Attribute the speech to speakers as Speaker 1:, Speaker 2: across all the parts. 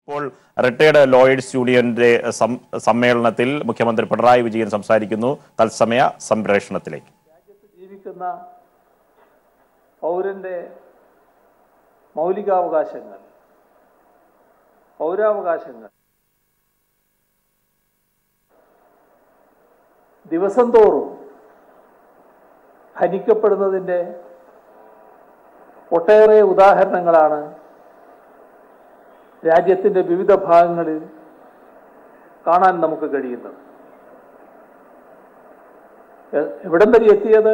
Speaker 1: ഇപ്പോൾ retired lawyers യൂണിയന്റെ some- സമ്മേളനത്തിൽ മുഖ്യമന്ത്രി പിണറായി വിജയൻ സംസാരിക്കുന്നു തത്സമയ സംപ്രേഷണത്തിലേക്ക്
Speaker 2: ജീവിക്കുന്ന പൗരന്റെ മൗലികാവകാശങ്ങൾ പൗരാവകാശങ്ങൾ ദിവസം തോറും ഹനിക്കപ്പെടുന്നതിൻ്റെ ഒട്ടേറെ ഉദാഹരണങ്ങളാണ് രാജ്യത്തിൻ്റെ വിവിധ ഭാഗങ്ങളിൽ കാണാൻ നമുക്ക് കഴിയുന്നത് എ- എവിടം വരെ എത്തിയത്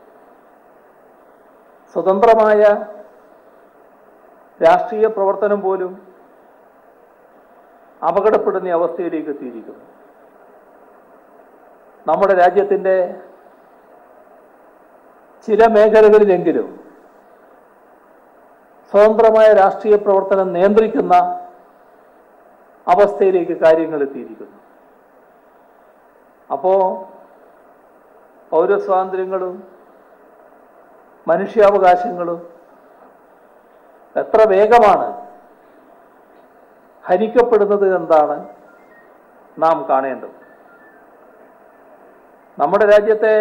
Speaker 2: സ്വതന്ത്രമായ രാഷ്ട്രീയ പ്രവർത്തനം പോലും അപകടപ്പെടുന്ന അവസ്ഥയിലേക്ക് എത്തിയിരിക്കുന്നു നമ്മുടെ രാജ്യത്തിൻ്റെ ചില മേഖലകളിലെങ്കിലും സ്വതന്ത്രമായ രാഷ്ട്രീയ പ്രവർത്തനം നിയന്ത്രിക്കുന്ന അവസ്ഥയിലേക്ക് കാര്യങ്ങൾ എത്തിയിരിക്കുന്നു അപ്പോ പൗരസ്വാതന്ത്ര്യങ്ങളും മനുഷ്യാവകാശങ്ങളും എത്ര വേഗമാണ് ഹനിക്കപ്പെടുന്നത് എന്താണ് നാം കാണേണ്ടത് നമ്മുടെ രാജ്യത്തെ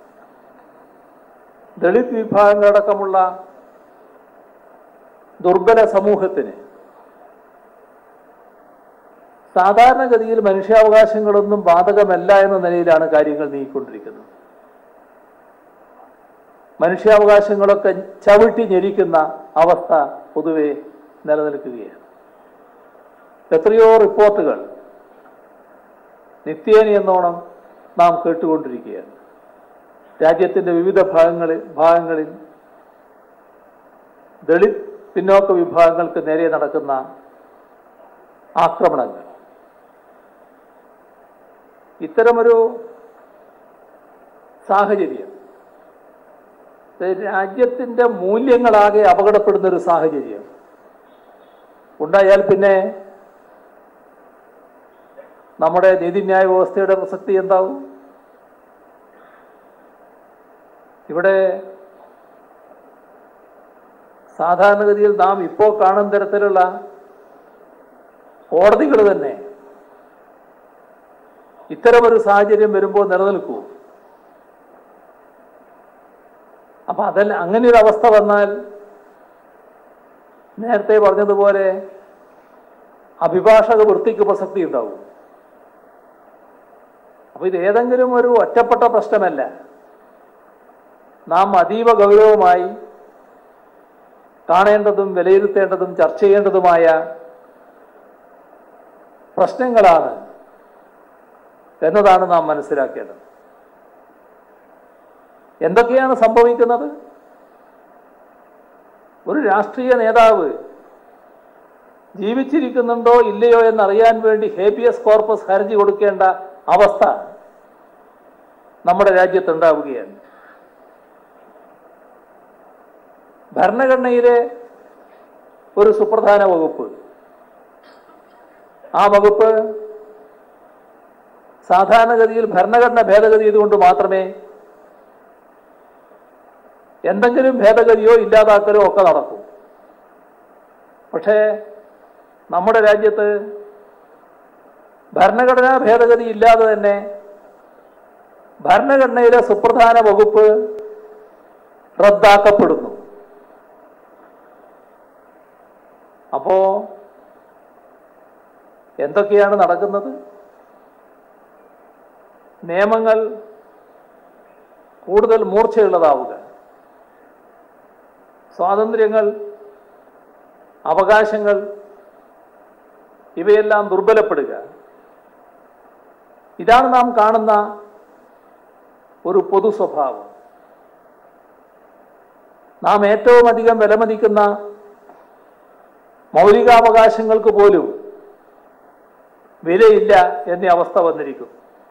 Speaker 2: ദളിത് വിഭാഗങ്ങളടക്കമുള്ള ദുർബല സമൂഹത്തിന് സാധാരണഗതിയിൽ മനുഷ്യാവകാശങ്ങളൊന്നും ബാധകമല്ല എന്ന നിലയിലാണ് കാര്യങ്ങൾ നീങ്ങിക്കൊണ്ടിരിക്കുന്നത് മനുഷ്യാവകാശങ്ങളൊക്കെ ചവിട്ടി ഞെരിക്കുന്ന അവസ്ഥ പൊതുവെ നിലനിൽക്കുകയാണ് എത്രയോ റിപ്പോർട്ടുകൾ നിത്യേന എന്നോണം നാം കേട്ടുകൊണ്ടിരിക്കുകയാണ് രാജ്യത്തിന്റെ വിവിധ ഭാഗങ്ങളിൽ ഭാഗങ്ങളിൽ ദളിത് പിന്നോക്ക വിഭാഗങ്ങൾക്ക് നേരെ നടക്കുന്ന ആക്രമണങ്ങൾ ഇത്തരമൊരു സാഹചര്യം ഇത് രാജ്യത്തിന്റെ മൂല്യങ്ങളാകെ അപകടപ്പെടുന്ന ഒരു സാഹചര്യം ഉണ്ടായാൽ പിന്നെ നമ്മുടെ നീതിന്യായ വ്യവസ്ഥയുടെ പ്രസക്തി എന്താവും ഇവിടെ സാധാരണഗതിയിൽ നാം ഇപ്പോൾ കാണുന്ന തരത്തിലുള്ള കോടതികൾ തന്നെ ഇത്തരമൊരു സാഹചര്യം വരുമ്പോൾ നിലനിൽക്കൂ അപ്പൊ അതല്ല അങ്ങനെ ഒരു അവസ്ഥ വന്നാൽ നേരത്തെ പറഞ്ഞതുപോലെ അഭിഭാഷക വൃത്തിക്ക് പ്രസക്തി ഉണ്ടാവും അപ്പൊ ഇത് ഏതെങ്കിലും ഒരു ഒറ്റപ്പെട്ട പ്രശ്നമല്ല നാം അതീവ ഗൗരവമായി കാണേണ്ടതും വിലയിരുത്തേണ്ടതും ചർച്ച ചെയ്യേണ്ടതുമായ പ്രശ്നങ്ങളാണ് എന്നതാണ് നാം മനസ്സിലാക്കേണ്ടത് എന്തൊക്കെയാണ് സംഭവിക്കുന്നത് ഒരു രാഷ്ട്രീയ നേതാവ് ജീവിച്ചിരിക്കുന്നുണ്ടോ ഇല്ലയോ എന്നറിയാൻ വേണ്ടി ഹേബിയസ് കോർപ്പസ് ഹർജി കൊടുക്കേണ്ട അവസ്ഥ നമ്മുടെ രാജ്യത്തുണ്ടാവുകയാണ് ഭരണഘടനയിലെ ഒരു സുപ്രധാന വകുപ്പ് ആ വകുപ്പ് സാധാരണഗതിയിൽ ഭരണഘടന ഭേദഗതി ചെയ്തുകൊണ്ട് മാത്രമേ എന്തെങ്കിലും ഭേദഗതിയോ ഇല്ലാതാക്കലോ ഒക്കെ നടക്കും പക്ഷേ നമ്മുടെ രാജ്യത്ത് ഭരണഘടനാ ഭേദഗതി ഇല്ലാതെ തന്നെ ഭരണഘടനയിലെ സുപ്രധാന വകുപ്പ് റദ്ദാക്കപ്പെടുന്നു അപ്പോ എന്തൊക്കെയാണ് നടക്കുന്നത് നിയമങ്ങൾ കൂടുതൽ മൂർച്ചയുള്ളതാവുക സ്വാതന്ത്ര്യങ്ങൾ അവകാശങ്ങൾ ഇവയെല്ലാം ദുർബലപ്പെടുക ഇതാണ് നാം കാണുന്ന ഒരു പൊതു സ്വഭാവം നാം ഏറ്റവും അധികം വിലമതിക്കുന്ന മൗലികാവകാശങ്ങൾക്ക് പോലും വിലയില്ല എന്ന അവസ്ഥ വന്നിരിക്കും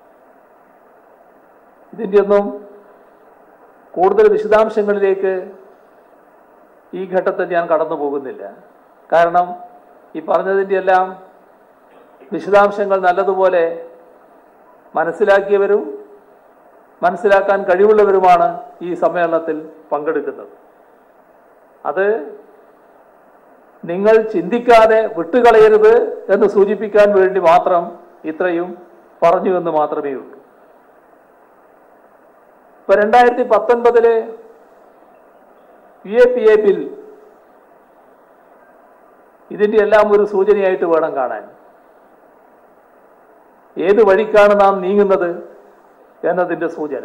Speaker 2: ഇതിൻ്റെ ഒന്നും കൂടുതൽ വിശദാംശങ്ങളിലേക്ക് ഈ ഘട്ടത്തിൽ ഞാൻ കടന്നു പോകുന്നില്ല കാരണം ഈ പറഞ്ഞതിൻ്റെ എല്ലാം വിശദാംശങ്ങൾ നല്ലതുപോലെ മനസ്സിലാക്കിയവരും മനസ്സിലാക്കാൻ കഴിവുള്ളവരുമാണ് ഈ സമ്മേളനത്തിൽ പങ്കെടുക്കുന്നത് അത് നിങ്ങൾ ചിന്തിക്കാതെ വിട്ടുകളയരുത് എന്ന് സൂചിപ്പിക്കാൻ വേണ്ടി മാത്രം ഇത്രയും പറഞ്ഞു എന്ന് മാത്രമേ ഉള്ളൂ ഇപ്പൊ രണ്ടായിരത്തി പത്തൊൻപതില് P A P A bill ഇതിന്റെ എല്ലാം ഒരു സൂചനയായിട്ട് വേണം കാണാൻ ഏത് വഴിക്കാണ് നാം നീങ്ങുന്നത് എന്നതിന്റെ സൂചന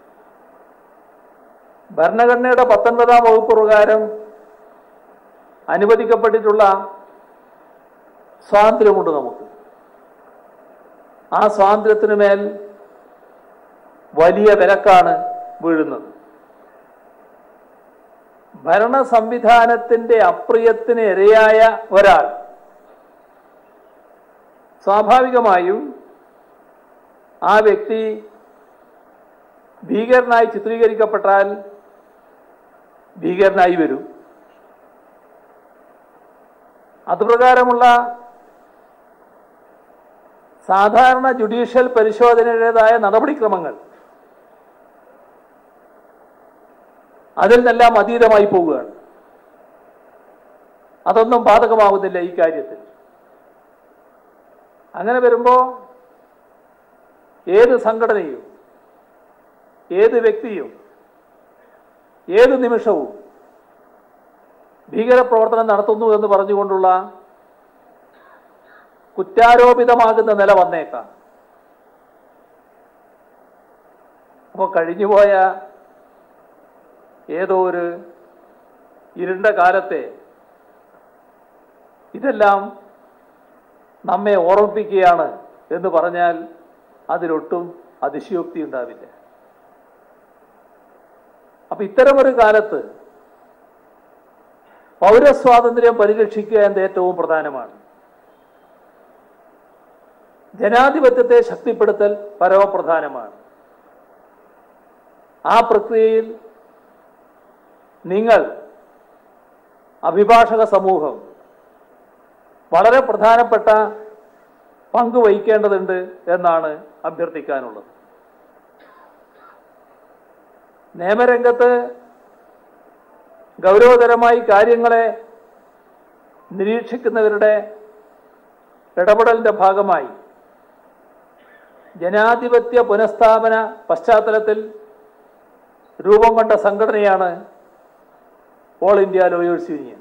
Speaker 2: ഭരണഘടനയുടെ പത്തൊൻപതാം വകുപ്പ് പ്രകാരം അനുവദിക്കപ്പെട്ടിട്ടുള്ള സ്വാതന്ത്ര്യമുണ്ട് നമുക്ക് ആ സ്വാതന്ത്ര്യത്തിന് മേൽ വലിയ വിലക്കാണ് വീഴുന്നത് ഭരണ സംവിധാനത്തിന്റെ അപ്രിയത്തിന് ഇരയായ ഒരാൾ സ്വാഭാവികമായും ആ വ്യക്തി ഭീകരനായി ചിത്രീകരിക്കപ്പെട്ടാൽ ഭീകരനായി വരും അതുപ്രകാരമുള്ള സാധാരണ ജുഡീഷ്യൽ പരിശോധനയുടേതായ നടപടിക്രമങ്ങൾ അതിൽ നിന്നെല്ലാം അതീതമായി പോവുകയാണ് അതൊന്നും ബാധകമാവുന്നില്ല ഈ കാര്യത്തിൽ അങ്ങനെ വരുമ്പോ ഏത് സംഘടനയും ഏത് വ്യക്തിയും ഏത് നിമിഷവും ഭീകരപ്രവർത്തനം നടത്തുന്നു എന്ന് പറഞ്ഞുകൊണ്ടുള്ള കുറ്റാരോപിതമാകുന്ന നില വന്നേക്കാം അപ്പോൾ കഴിഞ്ഞുപോയ ഏതോ ഒരു ഇരുണ്ട കാലത്തെ ഇതെല്ലാം നമ്മെ ഓർമ്മിപ്പിക്കുകയാണ് എന്ന് പറഞ്ഞാൽ അതിലൊട്ടും അതിശയോക്തി ഉണ്ടാവില്ല അപ്പൊ ഇത്തരമൊരു കാലത്ത് പൗരസ്വാതന്ത്ര്യം പരിരക്ഷിക്കുക എന്നത് ഏറ്റവും പ്രധാനമാണ് ജനാധിപത്യത്തെ ശക്തിപ്പെടുത്തൽ പരമപ്രധാനമാണ് ആ പ്രക്രിയയിൽ നിങ്ങൾ അഭിഭാഷക സമൂഹം വളരെ പ്രധാനപ്പെട്ട പങ്ക് വഹിക്കേണ്ടതുണ്ട് എന്നാണ് അഭ്യർത്ഥിക്കാനുള്ളത് നിയമരംഗത്ത് ഗൗരവതരമായി കാര്യങ്ങളെ നിരീക്ഷിക്കുന്നവരുടെ ഇടപെടലിന്റെ ഭാഗമായി ജനാധിപത്യ പുനഃസ്ഥാപന പശ്ചാത്തലത്തിൽ രൂപം കൊണ്ട സംഘടനയാണ് ഓൾ ഇന്ത്യ ലോയേഴ്സ് യൂണിയൻ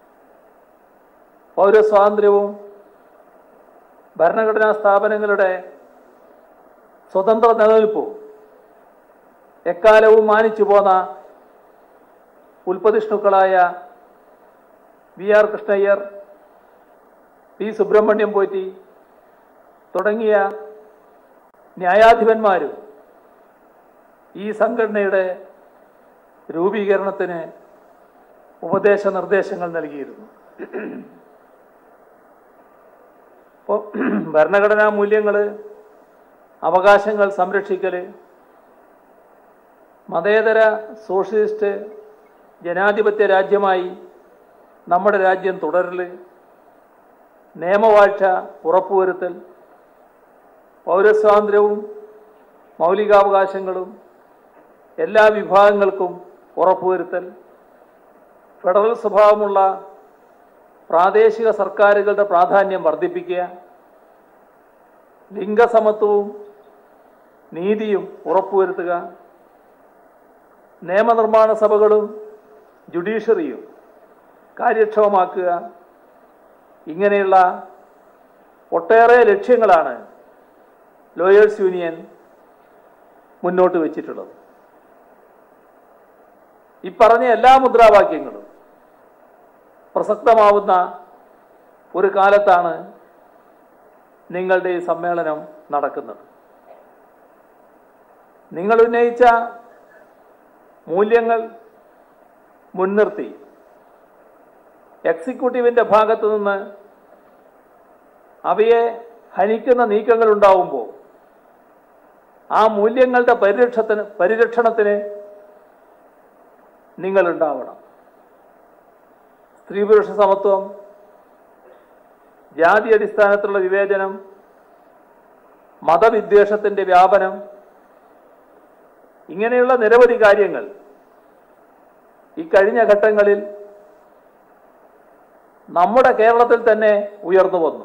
Speaker 2: പൗരസ്വാതന്ത്ര്യവും ഭരണഘടനാ സ്ഥാപനങ്ങളുടെ സ്വതന്ത്ര നിലനിൽപ്പും എക്കാലവും മാനിച്ചു പോന്ന ഉൽപ്പതിഷ്ണുക്കളായ V R Krishna Iyer P Subramaniam Potti തുടങ്ങിയ ന്യായാധിപന്മാരും ഈ സംഘടനയുടെ രൂപീകരണത്തിന് ഉപദേശ നിർദ്ദേശങ്ങൾ നൽകിയിരുന്നു ഇപ്പോൾ ഭരണഘടനാ മൂല്യങ്ങൾ അവകാശങ്ങൾ സംരക്ഷിക്കല് മതേതര സോഷ്യലിസ്റ്റ് ജനാധിപത്യ രാജ്യമായി നമ്മുടെ രാജ്യം തുടരല് നിയമവാഴ്ച ഉറപ്പുവരുത്തൽ പൗരസ്വാതന്ത്ര്യവും മൗലികാവകാശങ്ങളും എല്ലാ വിഭാഗങ്ങൾക്കും ഉറപ്പുവരുത്തൽ ഫെഡറൽ സ്വഭാവമുള്ള പ്രാദേശിക സർക്കാരുകളുടെ പ്രാധാന്യം വർദ്ധിപ്പിക്കുക ലിംഗസമത്വവും നീതിയും ഉറപ്പുവരുത്തുക നിയമനിർമ്മാണ സഭകളും ജുഡീഷ്യറിയും കാര്യക്ഷമമാക്കുക ഇങ്ങനെയുള്ള ഒട്ടേറെ ലക്ഷ്യങ്ങളാണ് ലോയേഴ്സ് യൂണിയൻ മുന്നോട്ട് വെച്ചിട്ടുള്ളത് ഈ പറഞ്ഞ എല്ലാ മുദ്രാവാക്യങ്ങളും പ്രസക്തമാവുന്ന ഒരു കാലത്താണ് നിങ്ങളുടെ ഈ സമ്മേളനം നടക്കുന്നത് നിങ്ങൾ ഉന്നയിച്ച മൂല്യങ്ങൾ മുൻനിർത്തി എക്സിക്യൂട്ടീവിന്റെ ഭാഗത്തു നിന്ന് അവയെ ഹനിക്കുന്ന നീക്കങ്ങൾ ഉണ്ടാവുമ്പോൾ ആ മൂല്യങ്ങളുടെ പരിരക്ഷത്തിന് പരിരക്ഷണത്തിന് നിങ്ങൾ ഉണ്ടാവണം സ്ത്രീ പുരുഷ സമത്വം ജാതി അടിസ്ഥാനത്തിലുള്ള വിവേചനം മതവിദ്വേഷത്തിന്റെ വ്യാപനം ഇങ്ങനെയുള്ള നിരവധി കാര്യങ്ങൾ ഈ കഴിഞ്ഞ ഘട്ടങ്ങളിൽ നമ്മുടെ കേരളത്തിൽ തന്നെ ഉയർന്നു വന്നു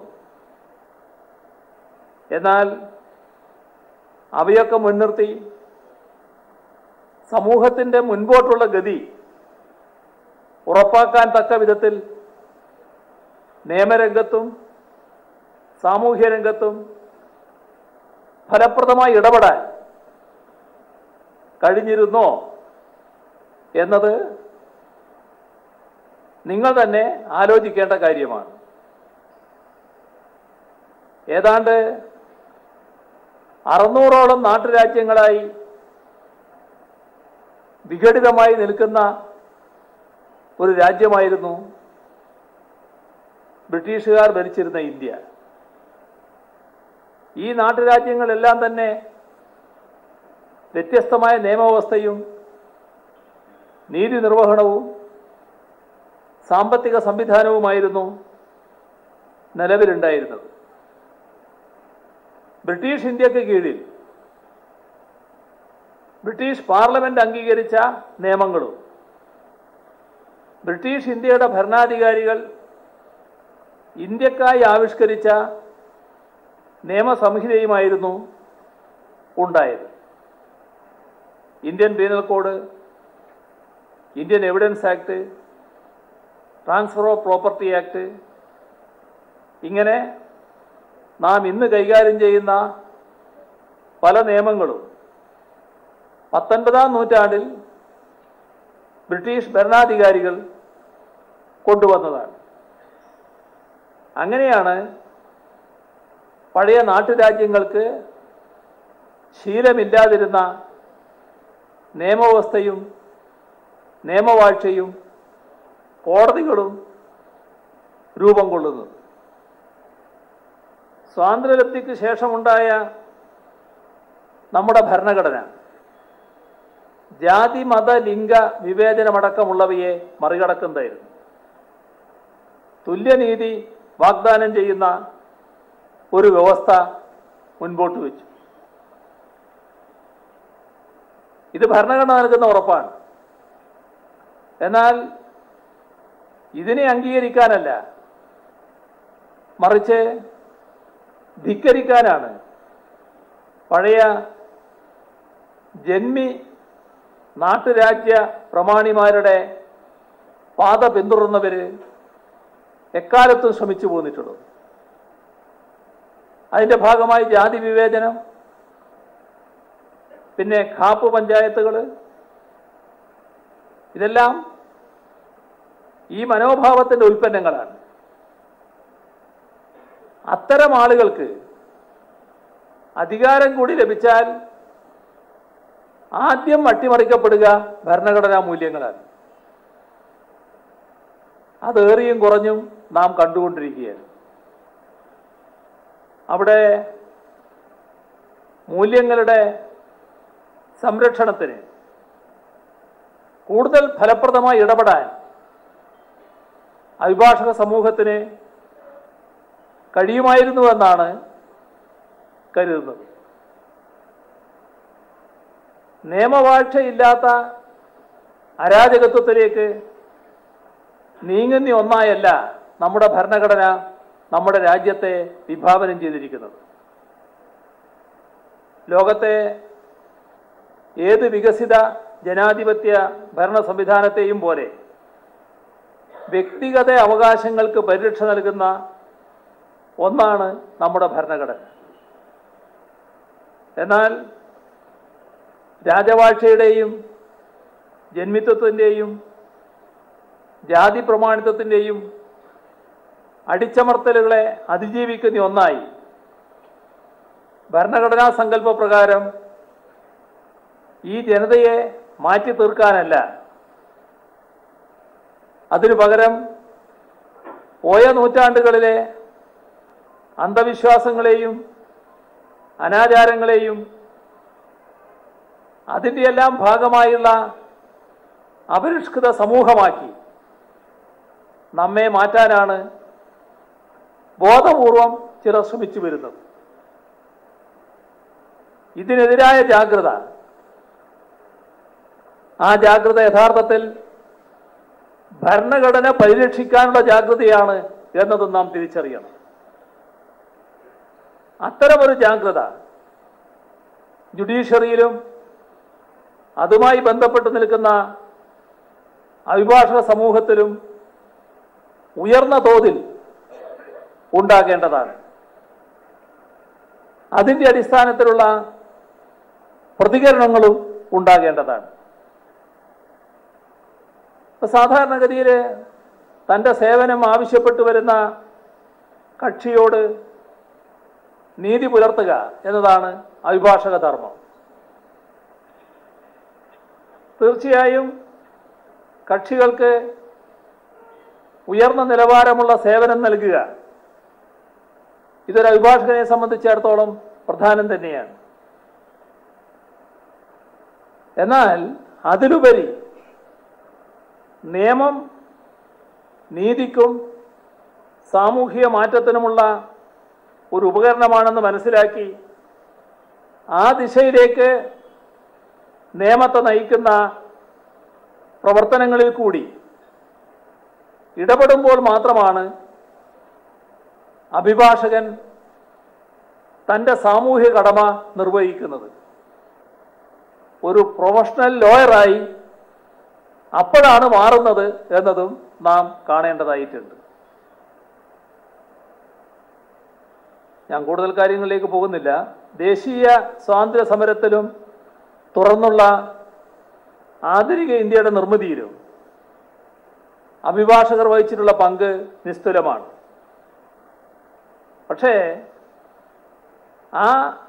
Speaker 2: എന്നാൽ അവയൊക്കെ മുൻനിർത്തി സമൂഹത്തിന്റെ മുൻപോട്ടുള്ള ഗതി ഉറപ്പാക്കാൻ തക്ക വിധത്തിൽ നിയമരംഗത്തും സാമൂഹ്യ രംഗത്തും ഫലപ്രദമായി ഇടപെടാൻ കഴിഞ്ഞിരുന്നോ എന്നത് നിങ്ങൾ തന്നെ ആലോചിക്കേണ്ട കാര്യമാണ് ഏതാണ്ട് അറുന്നൂറോളം നാട്ടുരാജ്യങ്ങളായി വിഘടിതമായി നിൽക്കുന്ന ഒരു രാജ്യമായിരുന്നു ബ്രിട്ടീഷുകാർ ഭരിച്ചിരുന്ന ഇന്ത്യ ഈ നാട്ടുരാജ്യങ്ങളെല്ലാം തന്നെ വ്യത്യസ്തമായ നിയമവ്യവസ്ഥയും നീതി നിർവഹണവും സാമ്പത്തിക സംവിധാനവുമായിരുന്നു നിലവിലുണ്ടായിരുന്നത് ബ്രിട്ടീഷ് ഇന്ത്യക്ക് കീഴിൽ ബ്രിട്ടീഷ് പാർലമെന്റ് അംഗീകരിച്ച നിയമങ്ങളും ബ്രിട്ടീഷ് ഇന്ത്യയുടെ ഭരണാധികാരികൾ ഇന്ത്യക്കായി ആവിഷ്കരിച്ച നിയമസംഹിതയുമായിരുന്നു ഉണ്ടായത് Indian penal code Indian evidence act transfer of property act ഇങ്ങനെ നാം ഇന്ന് കൈകാര്യം ചെയ്യുന്ന പല നിയമങ്ങളും പത്തൊൻപതാം നൂറ്റാണ്ടിൽ ബ്രിട്ടീഷ് ഭരണാധികാരികൾ കൊണ്ടുവന്നതാണ് അങ്ങനെയാണ് പഴയ നാട്ടുരാജ്യങ്ങൾക്ക് ശീലമില്ലാതിരുന്ന നിയമവ്യവസ്ഥയും നിയമവാഴ്ചയും കോടതികളും രൂപം കൊള്ളുന്നത് സ്വാതന്ത്ര്യലബ്ധിക്ക് ശേഷമുണ്ടായ നമ്മുടെ ഭരണഘടന ജാതി മത ലിംഗ വിവേചനമടക്കമുള്ളവയെ മറികടക്കുന്നതായിരുന്നു തുല്യനീതി വാഗ്ദാനം ചെയ്യുന്ന ഒരു വ്യവസ്ഥ മുൻപോട്ട് വെച്ചു ഇത് ഭരണഘടന നൽകുന്ന ഉറപ്പാണ് എന്നാൽ ഇതിനെ അംഗീകരിക്കാനല്ല മറിച്ച് ധിക്കരിക്കാനാണ് പഴയ ജന്മി നാട്ടുരാജ്യ പ്രമാണിമാരുടെ പാത പിന്തുടർന്നവര് എക്കാലത്തും ശ്രമിച്ചു പോന്നിട്ടുള്ളത് അതിന്റെ ഭാഗമായി ജാതി വിവേചനം പിന്നെ ഖാപ്പ് പഞ്ചായത്തുകൾ ഇതെല്ലാം ഈ മനോഭാവത്തിന്റെ ഉൽപ്പന്നങ്ങളാണ് അത്തരം ആളുകൾക്ക് അധികാരം കൂടി ലഭിച്ചാൽ ആദ്യം അട്ടിമറിക്കപ്പെടുക ഭരണഘടനാ മൂല്യങ്ങളാണ് അതേറിയും കുറഞ്ഞും നാം കണ്ടുകൊണ്ടിരിക്കുകയാണ് അവിടെ മൂല്യങ്ങളുടെ സംരക്ഷണത്തിന് കൂടുതൽ ഫലപ്രദമായി ഇടപെടാൻ അഭിഭാഷക സമൂഹത്തിന് കഴിയുമായിരുന്നുവെന്നാണ് കരുതുന്നത് നിയമവാഴ്ചയില്ലാത്ത അരാജകത്വത്തിലേക്ക് നീങ്ങുന്ന ഒന്നായല്ല നമ്മുടെ ഭരണഘടന നമ്മുടെ രാജ്യത്തെ വിഭാവനം ചെയ്തിരിക്കുന്നത് ലോകത്തെ ഏത് വികസിത ജനാധിപത്യ ഭരണ സംവിധാനത്തെയും പോലെ വ്യക്തിഗത അവകാശങ്ങൾക്ക് പരിരക്ഷ നൽകുന്ന ഒന്നാണ് നമ്മുടെ ഭരണഘടന എന്നാൽ രാജവാഴ്ചയുടെയും ജന്മിത്വത്തിൻ്റെയും ജാതി പ്രമാണിത്വത്തിൻ്റെയും അടിച്ചമർത്തലുകളെ അതിജീവിക്കുന്ന ഒന്നായി ഭരണഘടനാ സങ്കല്പ പ്രകാരം ഈ ജനതയെ മാറ്റി തീർക്കാനല്ല അതിനു പകരം പോയ നൂറ്റാണ്ടുകളിലെ അന്ധവിശ്വാസങ്ങളെയും അനാചാരങ്ങളെയും അതിൻ്റെയെല്ലാം ഭാഗമായുള്ള അപരിഷ്കൃത സമൂഹമാക്കി നമ്മെ മാറ്റാനാണ് ബോധപൂർവം ചിലർ ശ്രമിച്ചു വരുന്നത് ഇതിനെതിരായ ജാഗ്രത ആ ജാഗ്രത യഥാർത്ഥത്തിൽ ഭരണഘടന പരിരക്ഷിക്കാനുള്ള ജാഗ്രതയാണ് എന്നതും നാം തിരിച്ചറിയണം അത്തരമൊരു ജാഗ്രത ജുഡീഷ്യറിയിലും അതുമായി ബന്ധപ്പെട്ട് നിൽക്കുന്ന അഭിഭാഷക സമൂഹത്തിലും ഉയർന്ന തോതിൽ ഉണ്ടാകേണ്ടതാണ് അതിന്റെ അടിസ്ഥാനത്തിലുള്ള പ്രതികരണങ്ങളും ഉണ്ടാകേണ്ടതാണ് ഇപ്പൊ സാധാരണഗതിയിൽ തന്റെ സേവനം ആവശ്യപ്പെട്ടു വരുന്ന കക്ഷിയോട് നീതി പുലർത്തുക എന്നതാണ് അഭിഭാഷക ധർമ്മം തീർച്ചയായും കക്ഷികൾക്ക് ഉയർന്ന നിലവാരമുള്ള സേവനം നൽകുക ഇതൊരു അഭിഭാഷകനെ സംബന്ധിച്ചിടത്തോളം പ്രധാനം തന്നെയാണ് എന്നാൽ അതിലുപരി നിയമം നീതിക്കും സാമൂഹിക മാറ്റത്തിനുമുള്ള ഒരു ഉപകരണമാണെന്ന് മനസ്സിലാക്കി ആ ദിശയിലേക്ക് നിയമത്തെ നയിക്കുന്ന പ്രവർത്തനങ്ങളിൽ കൂടി ഇടപെടുമ്പോൾ മാത്രമാണ് അഭിഭാഷകൻ തന്റെ സാമൂഹ്യ കടമ നിർവഹിക്കുന്നത് ഒരു പ്രൊഫഷണൽ ലോയറായി അപ്പോഴാണ് മാറുന്നത് എന്നതും നാം കാണേണ്ടതായിട്ടുണ്ട് ഞാൻ കൂടുതൽ കാര്യങ്ങളിലേക്ക് പോകുന്നില്ല ദേശീയ സ്വാതന്ത്ര്യ സമരത്തിലും തുറന്നുള്ള ആധുനിക ഇന്ത്യയുടെ നിർമ്മിതിയിലും അഭിഭാഷകർ വഹിച്ചിട്ടുള്ള പങ്ക് നിസ്തുലമാണ് പക്ഷേ ആ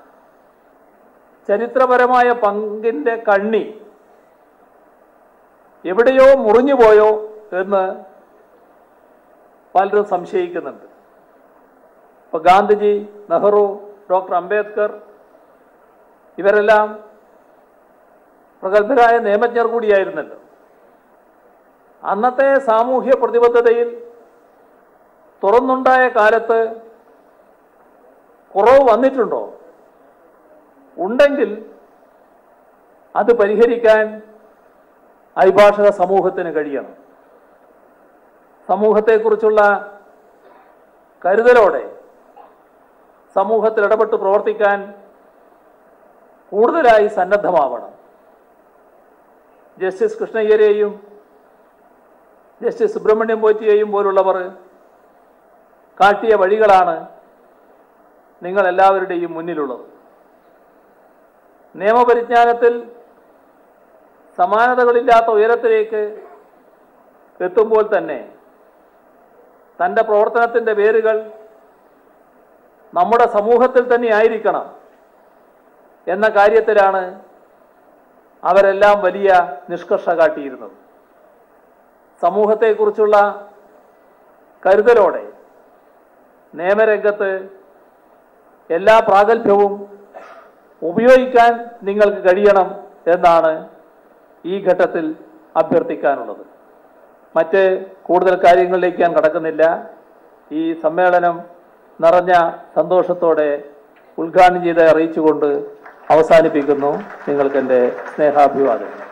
Speaker 2: ചരിത്രപരമായ പങ്കിന്റെ കണ്ണി എവിടെയോ മുറിഞ്ഞുപോയോ എന്ന് പലരും സംശയിക്കുന്നുണ്ട് ഇപ്പൊ ഗാന്ധിജി നെഹ്റു ഡോക്ടർ അംബേദ്കർ ഇവരെല്ലാം പ്രഗത്ഭരായ നിയമജ്ഞർ കൂടിയായിരുന്നല്ലോ അന്നത്തെ സാമൂഹ്യ പ്രതിബദ്ധതയിൽ തുറന്നുണ്ടായ കാലത്ത് കുറവ് വന്നിട്ടുണ്ടോ ഉണ്ടെങ്കിൽ അത് പരിഹരിക്കാൻ അഭിഭാഷക സമൂഹത്തിന് കഴിയണം സമൂഹത്തെക്കുറിച്ചുള്ള കരുതലോടെ സമൂഹത്തിൽ ഇടപെട്ട് പ്രവർത്തിക്കാൻ കൂടുതലായി സന്നദ്ധമാവണം ജസ്റ്റിസ് കൃഷ്ണയ്യരെയും ജസ്റ്റിസ് സുബ്രഹ്മണ്യം പോറ്റിയെയും പോലുള്ളവർ കാട്ടിയ വഴികളാണ് നിങ്ങൾ എല്ലാവരുടെയും മുന്നിലുള്ളത് നിയമപരിജ്ഞാനത്തിൽ സമാനതകളില്ലാത്ത ഉയരത്തിലേക്ക് എത്തുമ്പോൾ തന്നെ തൻ്റെ പ്രവർത്തനത്തിൻ്റെ വേരുകൾ നമ്മുടെ സമൂഹത്തിൽ തന്നെ ആയിരിക്കണം എന്ന കാര്യത്തിലാണ് അവരെല്ലാം വലിയ നിഷ്കർഷ കാട്ടിയിരുന്നത് സമൂഹത്തെക്കുറിച്ചുള്ള കരുതലോടെ നിയമരംഗത്ത് എല്ലാ പ്രാഗൽഭ്യവും ഉപയോഗിക്കാൻ നിങ്ങൾക്ക് കഴിയണം എന്നാണ് ഈ ഘട്ടത്തിൽ അഭ്യർത്ഥിക്കാനുള്ളത് മറ്റ് കൂടുതൽ കാര്യങ്ങളിലേക്ക് ഞാൻ കടക്കുന്നില്ല ഈ സമ്മേളനം നിറഞ്ഞ സന്തോഷത്തോടെ ഉദ്ഘാടനം ചെയ്ത് അറിയിച്ചുകൊണ്ട് അവസാനിപ്പിക്കുന്നു നിങ്ങൾക്ക് എൻ്റെ സ്നേഹാഭിവാദം